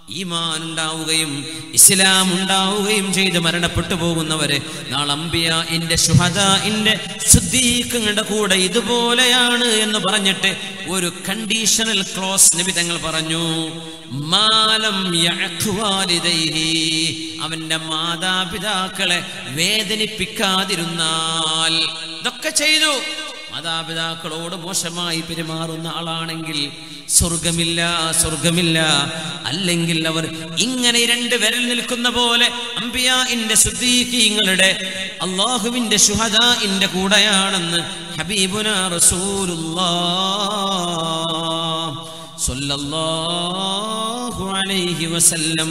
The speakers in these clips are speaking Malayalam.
ഈമാൻ ഉണ്ടാവുകയും ഇസ്ലാം ഉണ്ടാവുകയും ചെയ്ത് മരണപ്പെട്ടു പോകുന്നവര് നാളമ്പിയ ഇന്റെ ശുഹദ ഇന്റെ ശുദ്ധീകങ്ങളുടെ കൂടെ ഇതുപോലെയാണ് എന്ന് പറഞ്ഞിട്ട് ഒരു കണ്ടീഷണൽ ക്ലോസ് നബി തങ്ങൾ പറഞ്ഞു മാലം യഅഖ് വാലിദൈഹി. അവന്റെ മാതാപിതാക്കളെ വേദനിപ്പിക്കാതിരുന്നാൽ ഇതൊക്കെ ചെയ്തു മാതാപിതാക്കളോട് മോശമായി പെരുമാറുന്ന ആളാണെങ്കിൽ സ്വർഗമില്ല സ്വർഗമില്ല അല്ലെങ്കിൽ അവർ ഇങ്ങനെ രണ്ട് വിരൽ നിൽക്കുന്ന പോലെ അമ്പിയ ഇന്റെ ശുദ്ധീകങ്ങളുടെ അള്ളാഹുവിന്റെ ശുഹദ ഇന്റെ കൂടെയാണെന്ന് ഹബീബുന റസൂലുള്ളാഹ് സ്വല്ലല്ലാഹു അലൈഹി വസല്ലം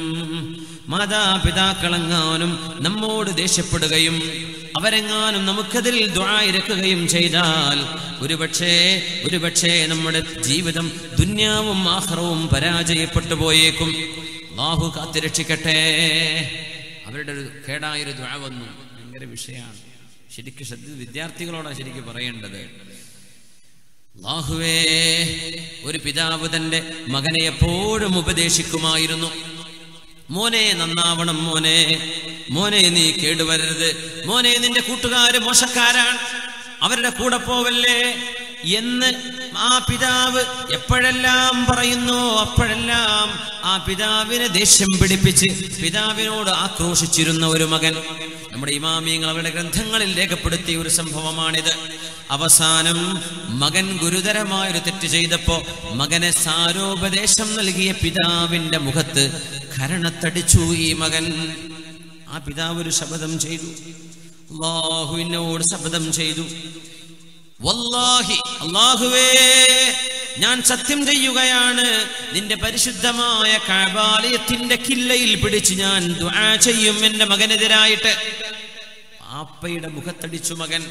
മാതാപിതാക്കളെങ്ങാനും നമ്മോട് ദേഷ്യപ്പെടുകയും അവരെങ്ങാനും നമുക്കതിൽ ദ്വായിരക്കുകയും ചെയ്താൽ ഒരുപക്ഷേ ഒരുപക്ഷേ നമ്മുടെ ജീവിതം ദുന്യാവും ആഹ്റവും പരാജയപ്പെട്ടു പോയേക്കും ബാഹു കാത്തിരക്ഷിക്കട്ടെ അവരുടെ ഒരു കേടായൊരു ദ്വാ വന്നു ഭയങ്കര വിഷയമാണ് ശരിക്കും ശ്രദ്ധ വിദ്യാർത്ഥികളോടാണ് ശരിക്കും പറയേണ്ടത് അല്ലാഹുവേ ഒരു പിതാവ് തന്റെ മകനെ എപ്പോഴും ഉപദേശിക്കുമായിരുന്നു മോനെ നന്നാവണം മോനെ മോനെ നീ കേടുവരരുത് മോനെ നിന്റെ കൂട്ടുകാര് മോശക്കാരാണ് അവരുടെ കൂടെ പോവല്ലേ എന്ന് ആ പിതാവ് എപ്പോഴെല്ലാം പറയുന്നു അപ്പോഴെല്ലാം ആ പിതാവിനെ ദേഷ്യം പിടിപ്പിച്ച് പിതാവിനോട് ആക്രോശിച്ചിരുന്ന ഒരു മകൻ നമ്മുടെ ഇമാമിയങ്ങൾ അവരുടെ ഗ്രന്ഥങ്ങളിൽ രേഖപ്പെടുത്തിയ ഒരു സംഭവമാണിത് അവസാനം മകൻ ഗുരുതരമായൊരു തെറ്റ് ചെയ്തപ്പോ മകനെ സാരോപദേശം നൽകിയ പിതാവിന്റെ മുഖത്ത് കരണത്തടിച്ചു ഈ മകൻ ആ പിതാവ് ഒരു ശപഥം ചെയ്തു അള്ളാഹുവിനോട് ശപഥം ചെയ്തു വല്ലാഹി അള്ളാഹുവേ ഞാൻ സത്യം ചെയ്യുകയാണ് നിന്റെ പരിശുദ്ധമായ കഴബാലയത്തിന്റെ കില്ലയിൽ പിടിച്ച് ഞാൻ ദുആ ചെയ്യും എന്റെ മകനെതിരായിട്ട് പാപ്പയുടെ മുഖത്തടിച്ചു മകൻ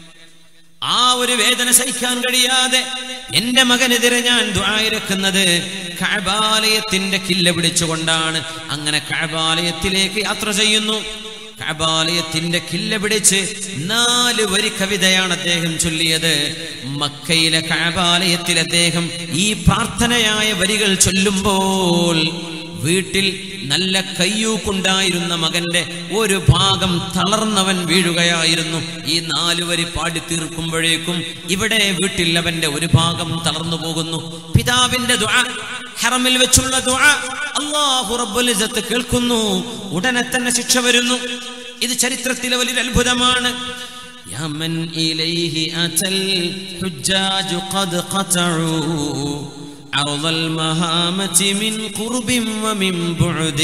ആ ഒരു വേദന സഹിക്കാൻ കഴിയാതെ എന്റെ മകനെതിരെ ഞാൻ ദ്വായിരക്കുന്നത് കഴബാലയത്തിന്റെ കില്ല പിടിച്ചുകൊണ്ടാണ് അങ്ങനെ കഴബാലയത്തിലേക്ക് യാത്ര ചെയ്യുന്നു കഴബാലയത്തിന്റെ കില്ല പിടിച്ച് നാല് വരി കവിതയാണ് അദ്ദേഹം ചൊല്ലിയത് മക്കയിലെ കഴബാലയത്തിൽ അദ്ദേഹം ഈ പ്രാർത്ഥനയായ വരികൾ ചൊല്ലുമ്പോൾ വീട്ടിൽ നല്ല കയ്യൂക്കുണ്ടായിരുന്ന മകന്റെ ഒരു ഭാഗം തളർന്നവൻ വീഴുകയായിരുന്നു ഈ നാലു വരി പാടി തീർക്കുമ്പോഴേക്കും ഇവിടെ വീട്ടിൽ അവന്റെ ഒരു ഭാഗം തളർന്നു പോകുന്നു പിതാവിന്റെ ദുആ ഹറമിൽ വെച്ചുള്ള ദുആ അല്ലാഹു റബ്ബുൽ ഇസ്സത്ത് കേൾക്കുന്നു ഉടനെ തന്നെ ശിക്ഷ വരുന്നു ഇത് ചരിത്രത്തിലെ വലിയൊരു അത്ഭുതമാണ് يا من إليه أتى الحجاج قد قطعوا عرض المهامة من قرب ومن بعد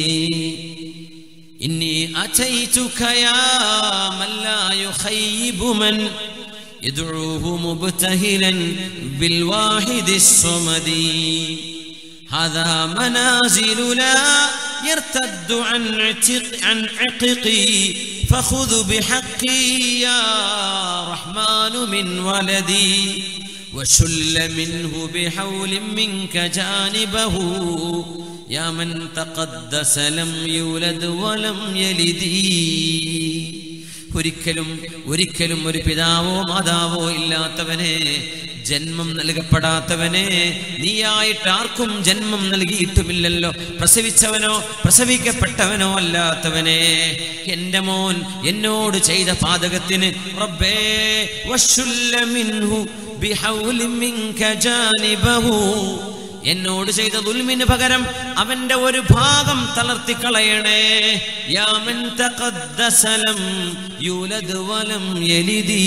إني أتيتك يا من لا يخيب من يدعوه مبتهلا بالواحد الصمد هذا منازل لا يرتد عن عتق عن عققي فخذ بحقي يا رحمن من ولدي وشل منه بحول منك جانبه يا من تقدس لم يولد ولم يلد ഒരിക്കലും ഒരിക്കലും ഒരു പിതാവോ മാതാവോ ഇല്ലാത്തവനെ ജന്മം നൽകപ്പെടാത്തവനെ നീയായിട്ട് ആർക്കും ജന്മം നൽകിയിട്ടുമില്ലല്ലോ പ്രസവിച്ചവനോ പ്രസവിക്കപ്പെട്ടവനോ അല്ലാത്തവനെ എന്റെ മോൻ എന്നോട് ചെയ്ത പാതകത്തിന് റബ്ബേ വശുല്ല മിൻഹു ബിഹൗലിൻ മിൻക ജാനിബഹു എന്നോട് ചെയ്ത ദുൽമിന് പകരം അവന്റെ ഒരു ഭാഗം തളർത്തിക്കളയണേ യാമൻ തഖദ്ദസലം യൂലദ് വലം യലിദി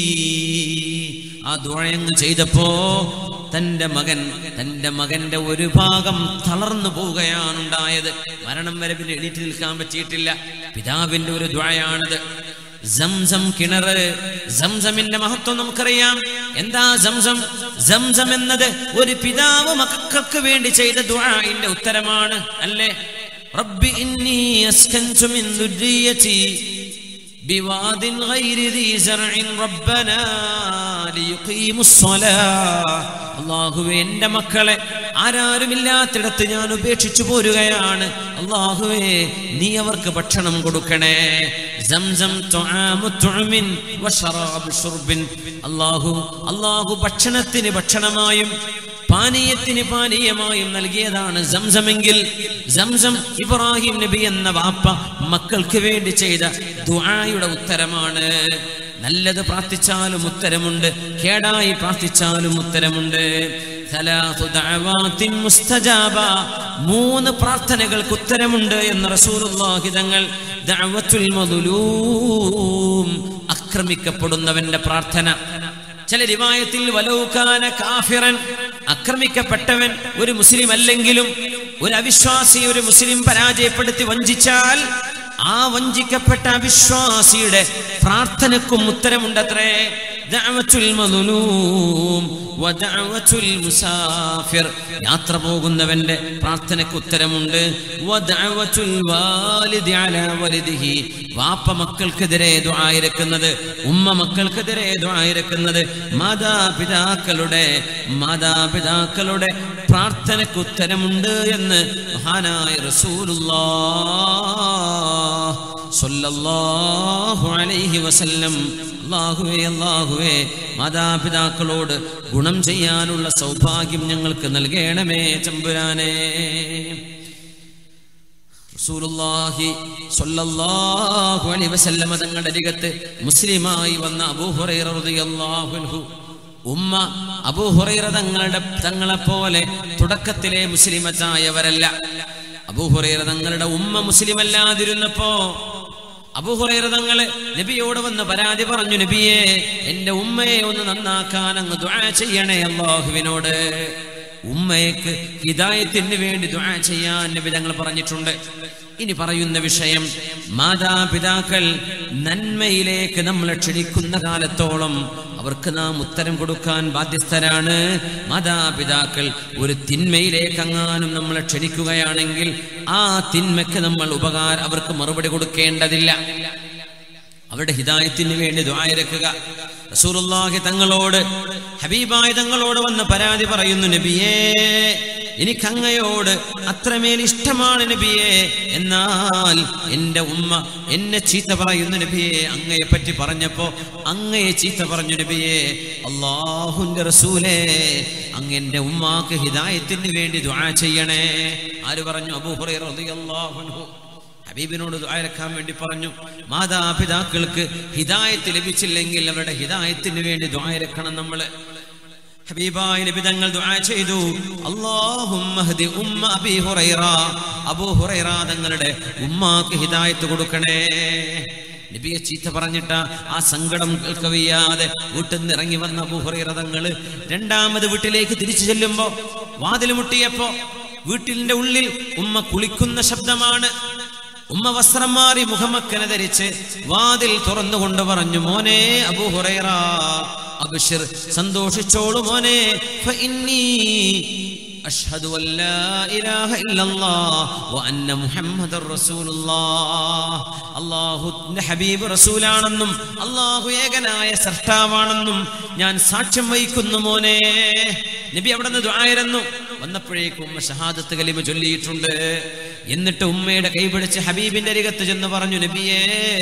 ആ ദുഴയങ്ങ് ചെയ്തപ്പോ തന്റെ മകൻ തന്റെ മകന്റെ ഒരു ഭാഗം തളർന്നു പോവുകയാണ് ഉണ്ടായത് മരണം വരെ പിന്നെ എണീറ്റ് നിൽക്കാൻ പറ്റിയിട്ടില്ല പിതാവിന്റെ ഒരു ദ്വായാണിത് സംസം കിണറ് സംസമിന്റെ മഹത്വം നമുക്കറിയാം എന്താ സംസം സംസം എന്നത് ഒരു പിതാവ് മക്കൾക്ക് വേണ്ടി ചെയ്ത ദുആഇന്റെ ഉത്തരമാണ് അല്ലേ റബ്ബി ഇന്നി അസ്കൻതു മിൻ ദുർരിയതി بواد غير ذي زرع ربنا ليقيموا الصلاة അള്ളാഹുവെ എൻ്റെ മക്കളെ ആരാരുമില്ലാത്തിടത്ത് ഞാൻ ഉപേക്ഷിച്ചു പോരുകയാണ് അള്ളാഹുവേ നീ അവർക്ക് ഭക്ഷണം കൊടുക്കണേ സംസം തുആമു തുഅമിൻ വശറാബു ശുർബിൻ അള്ളാഹു അള്ളാഹു ഭക്ഷണത്തിന് ഭക്ഷണമായും പാനീയത്തിന് പാനീയമായും നൽകിയതാണ് സംസമെങ്കിൽ സംസം ഇബ്രാഹിം നബി എന്ന വാപ്പ മക്കൾക്ക് വേണ്ടി ചെയ്ത ദുആയുടെ ഉത്തരമാണ് നല്ലത് പ്രാർത്ഥിച്ചാലും ഉത്തരമുണ്ട് കേടായി പ്രാർത്ഥിച്ചാലും ഉത്തരമുണ്ട് സലാത്തു ദഅവാത്തിൻ മുസ്തജാബ മൂന്ന് പ്രാർത്ഥനകൾക്ക് ഉത്തരമുണ്ട് എന്ന് റസൂലുള്ളാഹി തങ്ങൾ ദഅവത്തുൽ മദ്ലൂം ആക്രമിക്കപ്പെടുന്നവന്റെ പ്രാർത്ഥന ചില റിവായത്തിൽ വലൗകാന കാഫിറൻ ആക്രമിക്കപ്പെട്ടവൻ ഒരു മുസ്ലിം അല്ലെങ്കിലും ഒരു അവിശ്വാസി ഒരു മുസ്ലിം പരാജയപ്പെടുത്തി വഞ്ചിച്ചാൽ ആ വഞ്ചിക്കപ്പെട്ട അവിശ്വാസിയുടെ പ്രാർത്ഥനക്കും ഉത്തരമുണ്ടത്രേ ദഅവത്തുൽ മദ്ലൂം വദഅവത്തുൽ മുസാഫിർ യാത്ര പോകുന്നവന്റെ പ്രാർത്ഥനയ്ക്ക് ഉത്തരമുണ്ട് വദഅവത്തുൽ വാലിദി അലാ വലിദിഹി വാപ്പ മക്കൾക്കെതിരെ ദുആയിരക്കുന്നത് ഉമ്മ മക്കൾക്കെതിരെ ദുആയിരക്കുന്നത് മാതാപിതാക്കളുടെ മാതാപിതാക്കളുടെ പ്രാർത്ഥനയ്ക്ക് ഉത്തരമുണ്ട് എന്ന് മഹാനായ റസൂലുള്ളാഹ് സ്വല്ലല്ലാഹു അലൈഹി വസല്ലം അല്ലാഹുവേ അല്ലാഹുവേ മാതാപിതാക്കളോട് ഗുണം ചെയ്യാനുള്ള സൗഭാഗ്യം ഞങ്ങൾക്ക് നൽകണമേ ചമ്പുരാനേ റസൂലുള്ളാഹി സ്വല്ലല്ലാഹു അലൈഹി വസല്ലമ തങ്ങളുടെ അരികത്ത് മുസ്ലിമായി വന്ന അബൂ ഹുറൈറ റളിയല്ലാഹു അൻഹു ഉമ്മ അബൂ ഹുറൈറ തങ്ങളുടെ തങ്ങളെ പോലെ തുടക്കത്തിലെ മുസ്ലിമത്തായവരല്ല അബൂ ഹുറൈറ തങ്ങളുടെ ഉമ്മ മുസ്ലിം അല്ലാതിരുന്നപ്പോ അബൂഹുറൈറ തങ്ങള് നബിയോട് വന്ന് പരാതി പറഞ്ഞു നബിയെ എന്റെ ഉമ്മയെ ഒന്ന് നന്നാക്കാൻ അങ്ങ് ദുആ ചെയ്യണേ അള്ളാഹുവിനോട് ഉമ്മയ്ക്ക് ഹിദായത്തിന് വേണ്ടി ദുആ ചെയ്യാൻ നബി തങ്ങൾ പറഞ്ഞിട്ടുണ്ട് ഇനി പറയുന്ന വിഷയം മാതാപിതാക്കൾ നന്മയിലേക്ക് നമ്മളെ ക്ഷണിക്കുന്ന കാലത്തോളം അവർക്ക് നാം ഉത്തരം കൊടുക്കാൻ ബാധ്യസ്ഥരാണ് മാതാപിതാക്കൾ ഒരു തിന്മയിലേക്ക് അങ്ങാനും നമ്മളെ ക്ഷണിക്കുകയാണെങ്കിൽ ആ തിന്മയ്ക്ക് നമ്മൾ ഉപകാരം അവർക്ക് മറുപടി കൊടുക്കേണ്ടതില്ല അവരുടെ ഹിദായത്തിന് വേണ്ടി ദ്വായരക്കുക റസൂലുള്ളാഹി തങ്ങളോട് ഹബീബായ തങ്ങളോട് വന്ന് പരാതി പറയുന്നു നബിയേ എനിക്കങ്ങയോട് അത്രമേൽ ഇഷ്ടമാണ് നബിയെ എന്നാൽ എൻ്റെ ഉമ്മ എന്നെ ചീത്ത പറയുന്നു നബിയെ അങ്ങയെ പറ്റി പറഞ്ഞപ്പോ അങ്ങയെ ചീത്ത പറഞ്ഞു നബിയെ അള്ളാഹുന്റെ റസൂലേ അങ്ങ് എൻ്റെ ഉമ്മാക്ക് ഹിദായത്തിന് വേണ്ടി ദുആ ചെയ്യണേ ആര് പറഞ്ഞു അബൂഹുറൈറ റളിയല്ലാഹു അൻഹു ഹബീബിനോട് ദ്വാരക്കാൻ വേണ്ടി പറഞ്ഞു മാതാപിതാക്കൾക്ക് ഹിദായത്ത് ലഭിച്ചില്ലെങ്കിൽ അവരുടെ ഹിദായത്തിന് വേണ്ടി ദ്വാരക്കണം നമ്മള് ഹബീബായ നബി തങ്ങൾ ദുആ ചെയ്തു അല്ലാഹുമ്മ ഹദി ഉമ്മ അബീ ഹുറൈറ അബൂ ഹുറൈറ തങ്ങളുടെ ഉമ്മാക്ക് ഹിദായത്ത് കൊടുക്കണേ നബിയെ ചീത്ത പറഞ്ഞിട്ട ആ സങ്കടം കേൾക്കവയ്യാതെ വീട്ടിൽ നിന്ന് ഇറങ്ങി വന്ന അബൂ ഹുറൈറ തങ്ങള് രണ്ടാമത് വീട്ടിലേക്ക് തിരിച്ചു ചെല്ലുമ്പോ വാതിൽ മുട്ടിയപ്പോ വീട്ടിന്റെ ഉള്ളിൽ ഉമ്മ കുളിക്കുന്ന ശബ്ദമാണ് ഉമ്മ വസ്ത്രം മാറി മുഖമക്കന ധരിച്ച് വാതിൽ തുറന്നുകൊണ്ട് പറഞ്ഞു മോനെ അബൂ ഹുറൈറ അബ്ശിർ സന്തോഷിച്ചോളൂ മോനെ ഫഇന്നീ അഷ്ഹദു അൻ ലാ ഇലാഹ ഇല്ലല്ലാഹ് വഅന്ന മുഹമ്മദർ റസൂലുള്ളാഹ് അല്ലാഹുവിന്റെ ഹബീബ് റസൂലാണെന്നും അല്ലാഹു ഏകനായ സൃഷ്ടാവാണെന്നും ഞാൻ സാക്ഷ്യം വഹിക്കുന്നു മോനെ നബി അവിടെ നിന്ന് ദുആയിരുന്നു വന്നപ്പോഴേക്കും ഉമ്മ ഷഹാദത്ത് കലിമ ചൊല്ലിയിട്ടുണ്ട് എന്നിട്ട് ഉമ്മയുടെ കൈപിടിച്ച് ഹബീബിന്റെ അരികത്ത് ചെന്ന് പറഞ്ഞു നബിയേ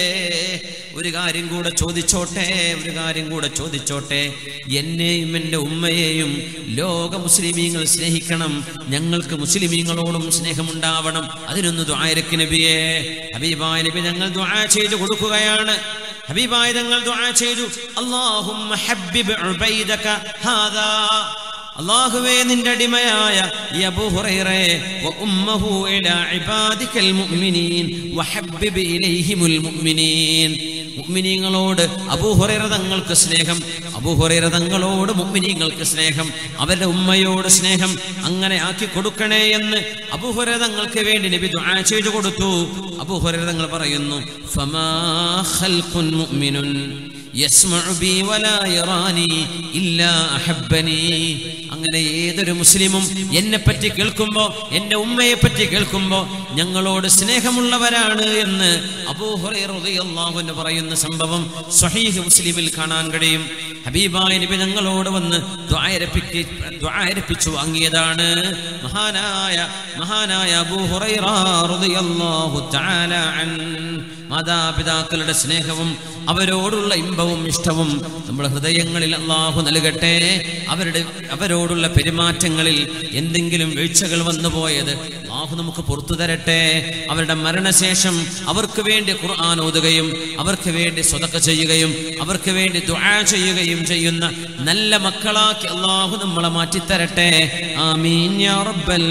ഒരു കാര്യം കൂടെ ചോദിച്ചോട്ടെ ഒരു കാര്യം കൂടെ ചോദിച്ചോട്ടെ എന്നെയും എൻ്റെ ഉമ്മയെയും ലോക മുസ്ലിമീങ്ങൾ സ്നേഹിക്കണം ഞങ്ങൾക്ക് മുസ്ലിമീങ്ങളോടും സ്നേഹമുണ്ടാവണം അതിനൊന്ന് ദ്വായരക്ക് നബിയെ ഹബീബായ നബി ഞങ്ങൾ ദ്വാ ചെയ്തു കൊടുക്കുകയാണ് ഹബീബായ തങ്ങൾ ദ്വാ ചെയ്തു അല്ലാഹുമ്മ ഹബ്ബിബ് ഉബൈദക ഹാദാ അള്ളാഹുവേ നിന്റെ അടിമയായ ഈ അബൂ ഹുറൈറേ വ ഉമ്മഹു ഇലാ ഇബാദിക്കൽ മുഅ്മിനീൻ വഹബ്ബിബ് ഇലൈഹിമുൽ മുഅ്മിനീൻ മുഅ്മിനീങ്ങളോട് അബൂ ഹുറൈറ തങ്ങൾക്ക് സ്നേഹം അബൂ ഹുറൈറ തങ്ങളോട് മുഅ്മിനീങ്ങൾക്ക് സ്നേഹം അവരുടെ ഉമ്മയോട് സ്നേഹം അങ്ങനെ ആക്കി കൊടുക്കണേ എന്ന് അബൂ ഹുറൈറ തങ്ങൾക്ക് വേണ്ടി നബി ദുആ ചെയ്തു കൊടുത്തു അബൂ ഹുറൈറ തങ്ങൾ പറയുന്നു ഫമാ ഖൽഖുൻ മുഅ്മിനുൻ യസ്മഉ ബി വലാ യറാനി ഇല്ലാ അഹബ്ബനി അങ്ങനെ ഏതൊരു മുസ്ലിമും എന്നെ പറ്റി കേൾക്കുമ്പോ എന്റെ ഉമ്മയെ പറ്റി കേൾക്കുമ്പോ ഞങ്ങളോട് സ്നേഹമുള്ളവരാണ് എന്ന് അബൂഹുറൈറിയാഹു എന്ന് പറയുന്ന സംഭവം സ്വഹീഹ് മുസ്ലിമിൽ കാണാൻ കഴിയും ഹബീബായ നബി ഞങ്ങളോട് വന്ന് ദ്വായരപ്പിക്ക് ദ്വായരപ്പിച്ചു വാങ്ങിയതാണ് മഹാനായ മഹാനായ അബൂഹുറൈറ റളിയല്ലാഹു തആല അൻ മാതാപിതാക്കളുടെ സ്നേഹവും അവരോടുള്ള ഇമ്പവും ഇഷ്ടവും നമ്മുടെ ഹൃദയങ്ങളിൽ അള്ളാഹു നൽകട്ടെ അവരുടെ അവരോടുള്ള പെരുമാറ്റങ്ങളിൽ എന്തെങ്കിലും വീഴ്ചകൾ വന്നു പോയത് അള്ളാഹു നമുക്ക് പുറത്തു തരട്ടെ അവരുടെ മരണശേഷം അവർക്ക് വേണ്ടി ഖുർആൻ ഓതുകയും അവർക്ക് വേണ്ടി സ്വതക്ക ചെയ്യുകയും അവർക്ക് വേണ്ടി ദുആ ചെയ്യുകയും ചെയ്യുന്ന നല്ല മക്കളാക്കി അള്ളാഹു നമ്മളെ മാറ്റിത്തരട്ടെ ആമീൻ യാ റബ്ബൽ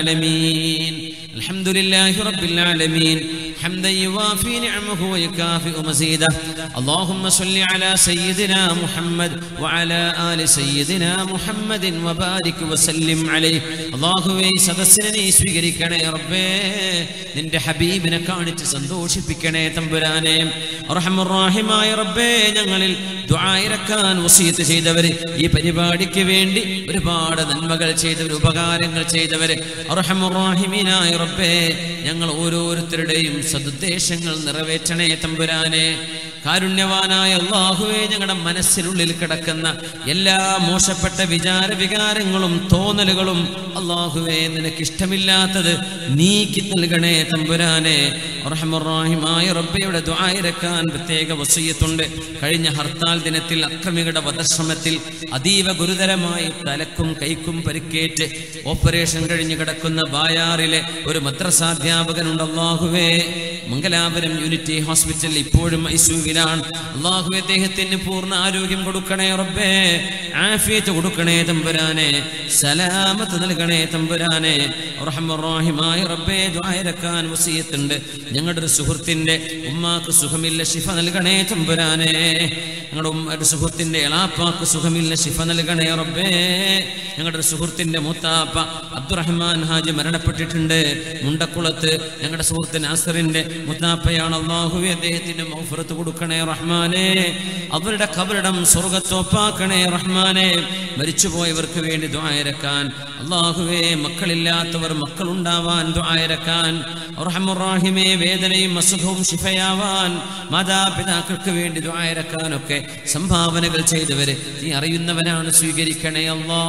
ആലമീൻ الحمد لله رب العالمين حمدا يوافي نعمه ويكافئ مزيده اللهم صل على سيدنا محمد وعلى آل سيدنا محمد وبارك وسلم عليه അള്ളാഹുവേ സദസ്സിനെ നീ സ്വീകരിക്കണേ റബ്ബേ നിന്റെ ഹബീബിനെ കാണിച്ച് സന്തോഷിപ്പിക്കണേ തമ്പുരാനെ റഹമുറാഹിമായ റബ്ബേ ഞങ്ങളിൽ ദ്വായിരക്കാൻ വസീത്ത് ചെയ്തവര് ഈ പരിപാടിക്ക് വേണ്ടി ഒരുപാട് നന്മകൾ ചെയ്തവർ ഉപകാരങ്ങൾ ചെയ്തവര് റഹമുറാഹിമീനായ റബ്ബേ ഞങ്ങൾ ഓരോരുത്തരുടെയും സതുദ്ദേശങ്ങൾ നിറവേറ്റണേ തമ്പുരാനെ കാരുണ്യവാനായ അള്ളാഹുവെ ഞങ്ങളുടെ മനസ്സിനുള്ളിൽ കിടക്കുന്ന എല്ലാ മോശപ്പെട്ട വിചാര വികാരങ്ങളും തോന്നലുകളും അള്ളാഹുവെ നിനക്ക് ഇഷ്ടമില്ലാത്തത് നീക്കി നൽകണേ തമ്പുരാനെ റഹമുറാഹിമായ റബ്ബയുടെ ദ്വായിരക്കാൻ പ്രത്യേക വസീയത്തുണ്ട് കഴിഞ്ഞ ഹർത്താൽ ദിനത്തിൽ അക്രമികളുടെ വധശ്രമത്തിൽ അതീവ ഗുരുതരമായി തലക്കും കൈക്കും പരിക്കേറ്റ് ഓപ്പറേഷൻ കഴിഞ്ഞ് കിടക്കുന്ന ബായാറിലെ ഒരു മദ്രസാധ്യാപകനുണ്ട് അള്ളാഹുവേ മംഗലാപുരം യൂണിറ്റി ഹോസ്പിറ്റൽ ഇപ്പോഴും ഐസുവിലാണ് അള്ളാഹു അദ്ദേഹത്തിന് പൂർണ്ണ ആരോഗ്യം കൊടുക്കണേ റബ്ബേ ആഫിയത്ത് കൊടുക്കണേ തമ്പുരാനെ സലാമത്ത് നൽകണേ തമ്പുരാനെ റഹ്മുറാഹിമായ റബ്ബേ ദ്വായരക്കാൻ വസീയത്തുണ്ട് ഞങ്ങളുടെ ഒരു സുഹൃത്തിന്റെ ഉമ്മാക്ക് സുഖമില്ല ശിഫ നൽകണേ തമ്പുരാനെ ഞങ്ങളുടെ ഉമ്മ ഒരു സുഹൃത്തിന്റെ എളാപ്പാക്ക് സുഖമില്ല ശിഫ നൽകണേ റബ്ബേ ഞങ്ങളുടെ ഒരു സുഹൃത്തിന്റെ മൂത്താപ്പ അബ്ദുറഹ്മാൻ ഹാജി മരണപ്പെട്ടിട്ടുണ്ട് മുണ്ടക്കുളത്ത് ഞങ്ങളുടെ സുഹൃത്ത് നാസറിന്റെ മുത്താപ്പയാണ് അള്ളാഹുവെ അദ്ദേഹത്തിന്റെ മൗഫറത്ത് കൊടുക്കണേ റഹ്മാനെ അവരുടെ കബറിടം സ്വർഗത്തോപ്പാക്കണേ റഹ്മാനെ മരിച്ചുപോയവർക്ക് വേണ്ടി ദ്വായരക്കാൻ അള്ളാഹുവെ മക്കളില്ലാത്തവർ മക്കളുണ്ടാവാൻ ദ്വായരക്കാൻ റഹമുറാഹിമെ വേദനയും അസുഖവും ശിഫയാവാൻ മാതാപിതാക്കൾക്ക് വേണ്ടി ദ്വായരക്കാനൊക്കെ സംഭാവനകൾ ചെയ്തവര് നീ അറിയുന്നവനാണ് സ്വീകരിക്കണേ അള്ളാ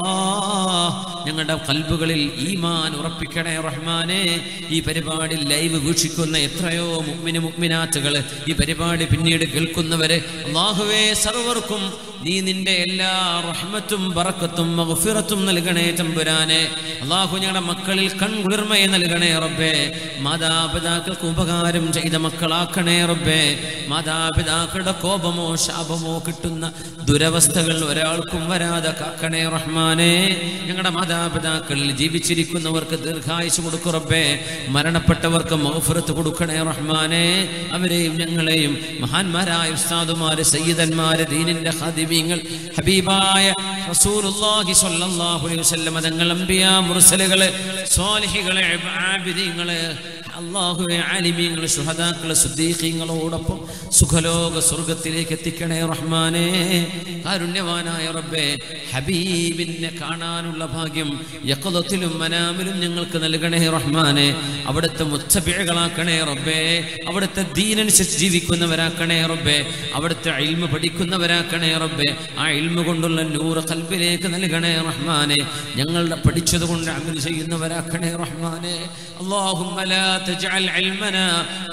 ഞങ്ങളുടെ കൽബുകളിൽ ഈമാൻ ഉറപ്പിക്കണേ റഹ്മാനെ ഈ പരിപാടി ലൈവ് വീക്ഷിക്കുന്ന എത്രയോ മുഗ്മിന് മുഗ്മിനാത്തുകൾ ഈ പരിപാടി പിന്നീട് കേൾക്കുന്നവര് അള്ളാഹുവേ സർവർക്കും നീ നിന്റെ എല്ലാ റഹ്മത്തും ബറക്കത്തും മഗ്ഫിറത്തും നൽകണേ തമ്പുരാനെ അള്ളാഹു ഞങ്ങളുടെ മക്കളിൽ കൺകുളിർമയെ നൽകണേ റബ്ബേ മാതാപിതാക്കൾക്ക് ഉപകാരം ചെയ്ത മക്കളാക്കണേ റബ്ബേ മാതാപിതാക്കളുടെ കോപമോ ശാപമോ കിട്ടുന്ന ദുരവസ്ഥകൾ ഒരാൾക്കും വരാതെ കാക്കണേ റഹ്മാനെ ഞങ്ങളുടെ മാതാപിതാക്കളിൽ ജീവിച്ചിരിക്കുന്നവർക്ക് ദീർഘായുസ് കൊടുക്കു റബ്ബേ മരണപ്പെട്ടവർക്ക് മൗഫറത്ത് കൊടുക്കണേ റഹ്മാനെ അവരെയും ഞങ്ങളെയും മഹാന്മാരായ ഉസ്താദുമാര് സയ്യിദന്മാര് ദീനിന്റെ ഹാദിമീങ്ങൾ ഹബീബായ റസൂലുള്ളാഹി സ്വല്ലല്ലാഹു അലൈഹി വസല്ലം തങ്ങൾ അമ്പിയാ മുർസലുകള് സ്വാലിഹികളെ ആബിദീങ്ങള് അള്ളാഹുവെ ആലിമീങ്ങൾ സുഹദാക്കള് സുദ്ദീഖീങ്ങളോടൊപ്പം സുഖലോക സ്വർഗത്തിലേക്ക് എത്തിക്കണേ റഹ്മാനെ കാരുണ്യവാനായ റബ്ബേ ഹബീബിനെ കാണാനുള്ള ഭാഗ്യം യക്കലത്തിലും മനാമിലും ഞങ്ങൾക്ക് നൽകണേ റഹ്മാനെ അവിടുത്തെ മുത്തബിഴകളാക്കണേ റബ്ബേ അവിടുത്തെ ദീനനുസരിച്ച് ജീവിക്കുന്നവരാക്കണേ റബ്ബേ അവിടുത്തെ ഇൽമ പഠിക്കുന്നവരാക്കണേ റബ്ബേ ആ ഇൽമ കൊണ്ടുള്ള നൂറ് കൽബിലേക്ക് നൽകണേ റഹ്മാനെ ഞങ്ങളുടെ പഠിച്ചത് കൊണ്ട് അമൽ ചെയ്യുന്നവരാക്കണേ റഹ്മാനെ اللهم لا تجعل علمنا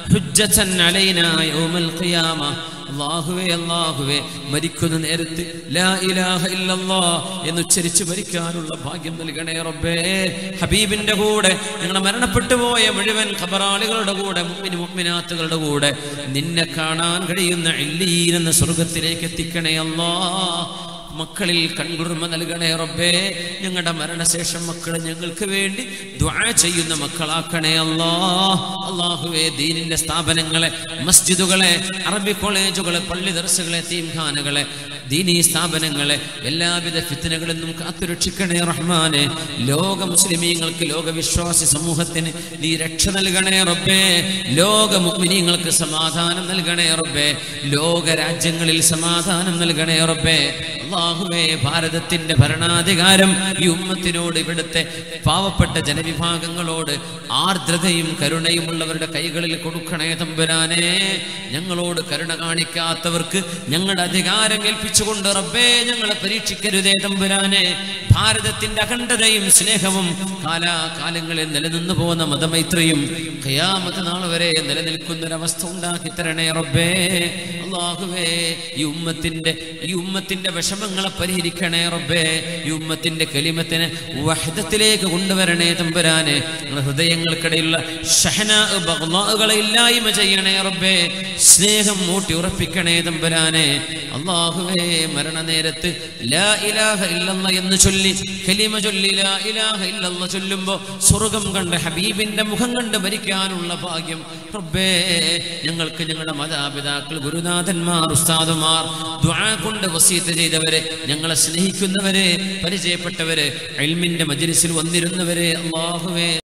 حجة علينا يوم القيامة അള്ളാഹുവേ അള്ളാഹുവേ മരിക്കുന്ന നേരത്ത് ലാ ഇലാഹ ഇല്ലല്ലാ എന്ന് ഉച്ചരിച്ച് മരിക്കാനുള്ള ഭാഗ്യം നൽകണേ റബ്ബേ ഹബീബിന്റെ കൂടെ ഞങ്ങളെ മരണപ്പെട്ടു പോയ മുഴുവൻ ഖബറാളികളുടെ കൂടെ മുമ്മിന് മുമ്മിനാത്തുകളുടെ കൂടെ നിന്നെ കാണാൻ കഴിയുന്ന എല്ലീൻ എന്ന സ്വർഗത്തിലേക്ക് എത്തിക്കണേ അല്ലാ മക്കളിൽ കൺകുർമ നൽകണേ റബ്ബേ ഞങ്ങളുടെ മരണശേഷം മക്കൾ ഞങ്ങൾക്ക് വേണ്ടി ദ്വാ ചെയ്യുന്ന മക്കളാക്കണേ അല്ലാ അള്ളാഹുവേ ദീനിന്റെ സ്ഥാപനങ്ങളെ മസ്ജിദുകളെ അറബി കോളേജുകളെ പള്ളി ദർശകളെ തീംഖാനുകളെ ദീനീ സ്ഥാപനങ്ങളെ എല്ലാവിധ ഫിത്തനകളിൽ നിന്നും കാത്തുരക്ഷിക്കണേ റഹ്മാനെ ലോക മുസ്ലിമീങ്ങൾക്ക് ലോകവിശ്വാസി സമൂഹത്തിന് നീ രക്ഷ നൽകണേ റബ്ബേ ലോക മുഗ്മിനീങ്ങൾക്ക് സമാധാനം നൽകണേ റബ്ബേ ലോക രാജ്യങ്ങളിൽ സമാധാനം നൽകണേ റബ്ബേ അള്ളാഹുവേ ഭാരതത്തിന്റെ ഭരണാധികാരം ഈ ഉമ്മത്തിനോട് ഇവിടുത്തെ പാവപ്പെട്ട ജനവിഭാഗങ്ങളോട് ആർദ്രതയും കരുണയും ഉള്ളവരുടെ കൈകളിൽ കൊടുക്കണേ തമ്പുരാനെ ഞങ്ങളോട് കരുണ കാണിക്കാത്തവർക്ക് ഞങ്ങളുടെ അധികാരം ഏൽപ്പിച്ച വെച്ചുകൊണ്ട് റബ്ബേ ഞങ്ങളെ പരീക്ഷിക്കരുതേ തമ്പുരാനെ ഭാരതത്തിന്റെ അഖണ്ഡതയും സ്നേഹവും കാലാകാലങ്ങളിൽ നിലനിന്നു പോകുന്ന മതമൈത്രിയും ഖയാമത്ത് നാൾ വരെ നിലനിൽക്കുന്ന ഒരവസ്ഥ ഉണ്ടാക്കി തരണേ റബ്ബേ അള്ളാഹുവേ ഈ ഉമ്മത്തിന്റെ ഈ ഉമ്മത്തിന്റെ വിഷമങ്ങളെ പരിഹരിക്കണേ റബ്ബേ ഈ ഉമ്മത്തിന്റെ കലിമത്തിന് വഹദത്തിലേക്ക് കൊണ്ടുവരണേ തമ്പുരാനെ ഞങ്ങളുടെ ഹൃദയങ്ങൾക്കിടയിലുള്ള ഷഹന ബഗ്ലാകളെ ഇല്ലായ്മ ചെയ്യണേ റബ്ബേ സ്നേഹം മൂട്ടി ഉറപ്പിക്കണേ തമ്പുരാനെ അള്ളാഹുവേ മരണനേരത്ത് ലാ ഇലാഹ ഇല്ലല്ല എന്ന് ചൊല്ലി കലിമ ചൊല്ലി ലാ ഇലാഹ ഇല്ലല്ല ചൊല്ലുമ്പോ സ്വർഗം കണ്ട് ഹബീബിന്റെ മുഖം കണ്ട് മരിക്കാനുള്ള ഭാഗ്യം റബ്ബേ ഞങ്ങൾക്ക് ഞങ്ങളുടെ മാതാപിതാക്കൾ ഗുരുനാഥന്മാർ ഉസ്താദുമാർ ദുആ കൊണ്ട് വസീത്ത് ചെയ്തവരെ ഞങ്ങളെ സ്നേഹിക്കുന്നവരെ പരിചയപ്പെട്ടവരെ അൽമിന്റെ മജ്ലിസിൽ വന്നിരുന്നവരെ അള്ളാഹുവേ